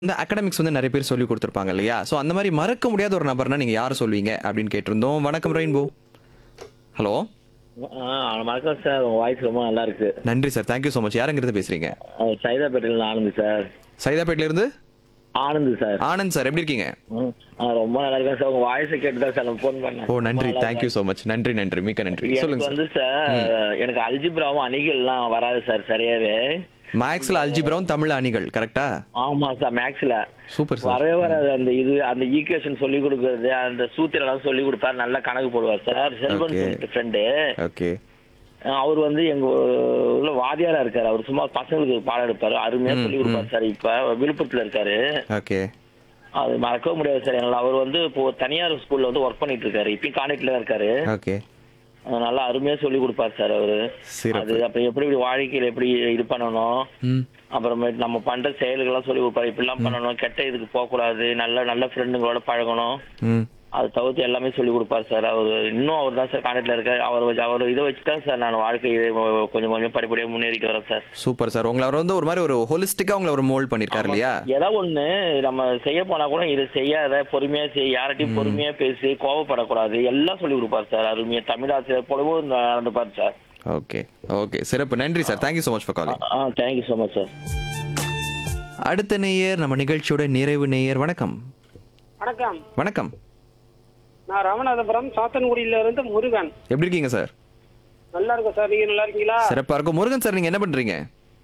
இந்த அகாடமிக்ஸ் வந்து நிறைய பேர் சொல்லி கொடுத்துருப்பாங்க இல்லையா ஸோ அந்த மாதிரி மறக்க முடியாத ஒரு நபர்னா நீங்க யாரை சொல்வீங்க அப்படின்னு கேட்டிருந்தோம் வணக்கம் ரெயின்போ ஹலோ ஆ வணக்கம் சார் உங்க வாய்ஸ் ரொம்ப நல்லா இருக்கு நன்றி சார் தேங்க்யூ ஸோ மச் யாருங்கிறது பேசுறீங்க அஹ் சைதாப்பேட்டையில ஆனந்த் சார் சைதாப்பேட்ல இருந்து ஆனந்த் சார் ஆனந்த் சார் எப்படி இருக்கீங்க ம், ஆ, ரொம்ப நல்லா இருக்கேன் சார் உங்க வாய்ஸை கேட்டு தான் சார் நான் ஃபோன் பண்ணேன் ஓ நன்றி ரொம்ப நல்லா தேங்க்யூ ஸோ மச் நன்றி நன்றி மிக்க நன்றி எனக்கு சொல்லுங்க சார் வந்து சார் எனக்கு அல்ஜிப்ராவும் அணிகள்லாம் வராது சார் சரியாவே மேக்ஸ்ல அல்ஜிப்ராவும் தமிழ் அணிகள் கரெக்டா ஆமா சார் மேக்ஸ்ல சூப்பர் சார் வரவே வராது அந்த இது அந்த ஈக்குவேஷன் சொல்லி கொடுக்கறது அந்த சூத்திரம் சொல்லி கொடுப்பாரு நல்லா கணக்கு போடுவார் sir Selvan Okay. Friend okay அவர் வந்து எங்க ஊர்ல வாதியாரா இருக்காரு அவர் சும்மா பசங்களுக்கு பாடம் எடுப்பாரு அருமையா சொல்லி கொடுப்பாரு சார் இப்ப விழுப்புரத்துல இருக்காரு ஓகே அது மறக்கவே முடியாது சார் என்னால அவர் வந்து இப்போ தனியார் ஸ்கூல்ல வந்து ஒர்க் பண்ணிட்டு இருக்காரு இப்பயும் கான்டாக்ட்ல தான் இருக்காரு ஓகே அது நல்லா அருமையா சொல்லி கொடுப்பாரு சார் அவரு சிறப்பு. அது அப்புறம் எப்படி இப்படி வாழ்க்கையில எப்படி இது பண்ணணும் ம் அப்புறமேட்டு நம்ம பண்ற செயல்கள்லாம் சொல்லி கொடுப்பாரு இப்படிலாம் பண்ணணும் கெட்ட இதுக்கு போக கூடாது நல்ல நல்ல ஃப்ரெண்டுங்களோட பழகணும் ம் அது தவிர்த்து எல்லாமே சொல்லி கொடுப்பாரு சார் அவர் இன்னும் அவர் தான் சார் கான்டாக்ட்ல இருக்காரு அவர் வச்சு அவர் இதை வச்சு தான் சார் நான் வாழ்க்கையை கொஞ்சம் கொஞ்சம் படிப்படியா முன்னேறிட்டு வரேன் சார் சூப்பர் சார் உங்களை அவர் வந்து ஒரு மாதிரி ஒரு ஹோலிஸ்டிக்கா உங்களை ஒரு மோல்ட் பண்ணிருக்காரு இல்லையா ஏதோ ஒண்ணு நம்ம செய்ய போனா கூட இது செய்யாத பொறுமையா செய் யார்கிட்டயும் பொறுமையா பேசி கோவப்படக்கூடாது எல்லாம் சொல்லி கொடுப்பாரு சார் அருமையா தமிழ் ஆசிரியர் போலவும் நடந்துப்பாரு சார் ஓகே ஓகே சிறப்பு நன்றி sir thank you so much for calling ah thank you so much sir அடுத்த நேயர் நம்ம நிகழ்ச்சியோட நிறைவு நேயர் வணக்கம் வணக்கம் வணக்கம் நான் ராமநாதபுரம் சாத்தன்குடியில இருந்து முருகன் எப்படி இருக்கீங்க சார் நல்லா இருக்கேன் சார் நீங்க நல்லா இருக்கீங்களா சிறப்பா இருக்கும் முருகன் சார் நீங்க என்ன பண்றீங்க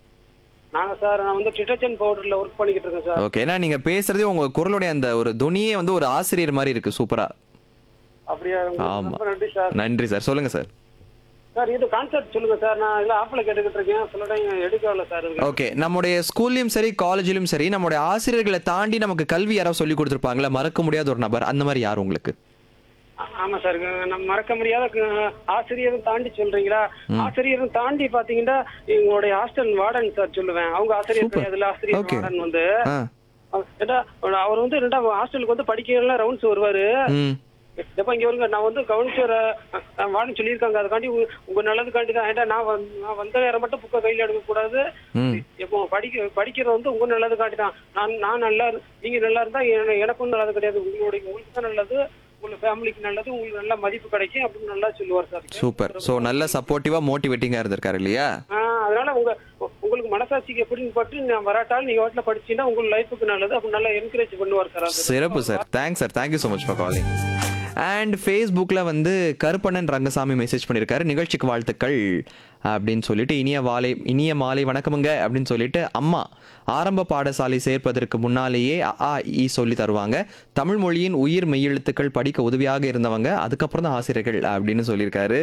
நாங்க சார் நான் வந்து டிட்டர்ஜென்ட் பவுடர்ல ஒர்க் பண்ணிக்கிட்டு இருக்கேன் சார் ஓகே ஏன்னா நீங்க பேசுறதே உங்க குரலுடைய அந்த ஒரு துணியே வந்து ஒரு ஆசிரியர் மாதிரி இருக்கு சூப்பரா அப்படியா உங்களுக்கு ஆமா. ரொம்ப நன்றி சார் நன்றி சார் சொல்லுங்க சார் சார் இது கான்செப்ட் சொல்லுங்க சார் நான் இதுல ஆப்பிள் கேட்டுக்கிட்டு இருக்கேன் சில டைம் எடுக்கல சார் இதுல. ஓகே நம்முடைய ஸ்கூல்லயும் சரி காலேஜ்லயும் சரி நம்முடைய ஆசிரியர்களை தாண்டி நமக்கு கல்வி யாராவது சொல்லி கொடுத்துருப்பாங்களா மறக்க முடியாத ஒரு நபர் அந்த மாதிரி யார் உங்களுக்கு ஆ- ஆமா சார் நம்ம மறக்க முடியாத க- ஆசிரியரும் தாண்டி சொல்றீங்களா ஆசிரியரும் தாண்டி பாத்தீங்கன்னா எங்களுடைய ஹாஸ்டல் வார்டன் சார் சொல்லுவேன் அவங்க ஆசிரியர் Super. கிடையாதுல ஆசிரியர் Okay. வார்டன் வந்து ஆ அவர் ஏண்டா, அவர் வந்து ரெண்டா ஹாஸ்டலுக்கு வந்து படிக்கலாம் ரவுண்ட்ஸ் வருவாரு ம் எப்ப இங்க வருங்க நான் வந்து கவனிச்சர் வான்னு சொல்லியிருக்காங்க அதுக்காண்டி உங்க- உங்க நல்லதுக்காண்டி தான் ஏன்டா நான் வந்து- நான் வந்த நேரம் மட்டும் புக்கை கையில எடுக்க கூடாது ம் எப்போ படிக்க படிக்கிறது வந்து உங்க நல்லதுக்காண்டி தான் நான் நான் நல்லா இரு- நீங்க நல்லா இருந்தா என- எனக்கும் நல்லது கிடையாது உங்களுடைய உங்களுக்கு தான் நல்லது உங்க ஃபேமிலிக்கு நல்லது உங்களுக்கு நல்ல மதிப்பு கிடைக்கும் அப்படின்னு நல்லா சொல்லுவார் சார் சூப்பர் ஸோ நல்ல சப்போர்ட்டிவா மோட்டிவேட்டிங்கா இருந்திருக்காரு இல்லையா ஆ, அதனால உங்க உ- உங்களுக்கு மனசாட்சிக்கு எப்படின்னு பட்டு நான் வராட்டாலும் நீங்க வாட்டில படிச்சீங்கன்னா உங்க லைஃபுக்கு நல்லது அப்படி நல்லா என்கரேஜ் பண்ணுவார் சார் அது சிறப்பு sir thanks sir thank you so much for calling and ஃபேஸ்புக்கில் வந்து கருப்பண்ணன் ரங்கசாமி மெசேஜ் பண்ணியிருக்காரு நிகழ்ச்சிக்கு வாழ்த்துக்கள் அப்படின்னு சொல்லிட்டு இனிய வாலை இனிய மாலை வணக்கமுங்க அப்படின்னு சொல்லிட்டு அம்மா ஆரம்ப பாடசாலை சேர்ப்பதற்கு முன்னாலேயே அ ஆ, இ சொல்லி தருவாங்க தமிழ் மொழியின் உயிர் மெய்யெழுத்துக்கள் படிக்க உதவியாக இருந்தவங்க அதுக்கப்புறம் தான் ஆசிரியர்கள் அப்படின்னு சொல்லியிருக்காரு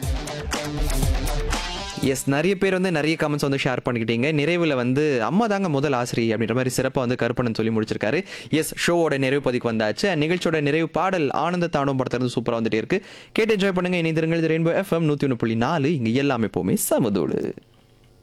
எஸ் நிறைய பேர் வந்து நிறைய கமெண்ட்ஸ் வந்து ஷேர் பண்ணிக்கிட்டீங்க நிறைவில் வந்து அம்மா தாங்க முதல் ஆசிரியை அப்படின்ற மாதிரி சிறப்பாக வந்து கருப்பணன் சொல்லி முடிச்சிருக்காரு எஸ் ஷோவோட நிறைவு பதிக்கு வந்தாச்சு And நிகழ்ச்சியோட நிறைவு பாடல் ஆனந்த தாண்டவம் படத்திலிருந்து சூப்பராக வந்துட்டே இருக்கு கேட்டு என்ஜாய் பண்ணுங்க இணைந்திருங்கள் ரெயின்போ எஃப்எம் நூற்றி ஒன்று புள்ளி நாலு இங்கே எல்லாமே எப்போவுமே சமதோடு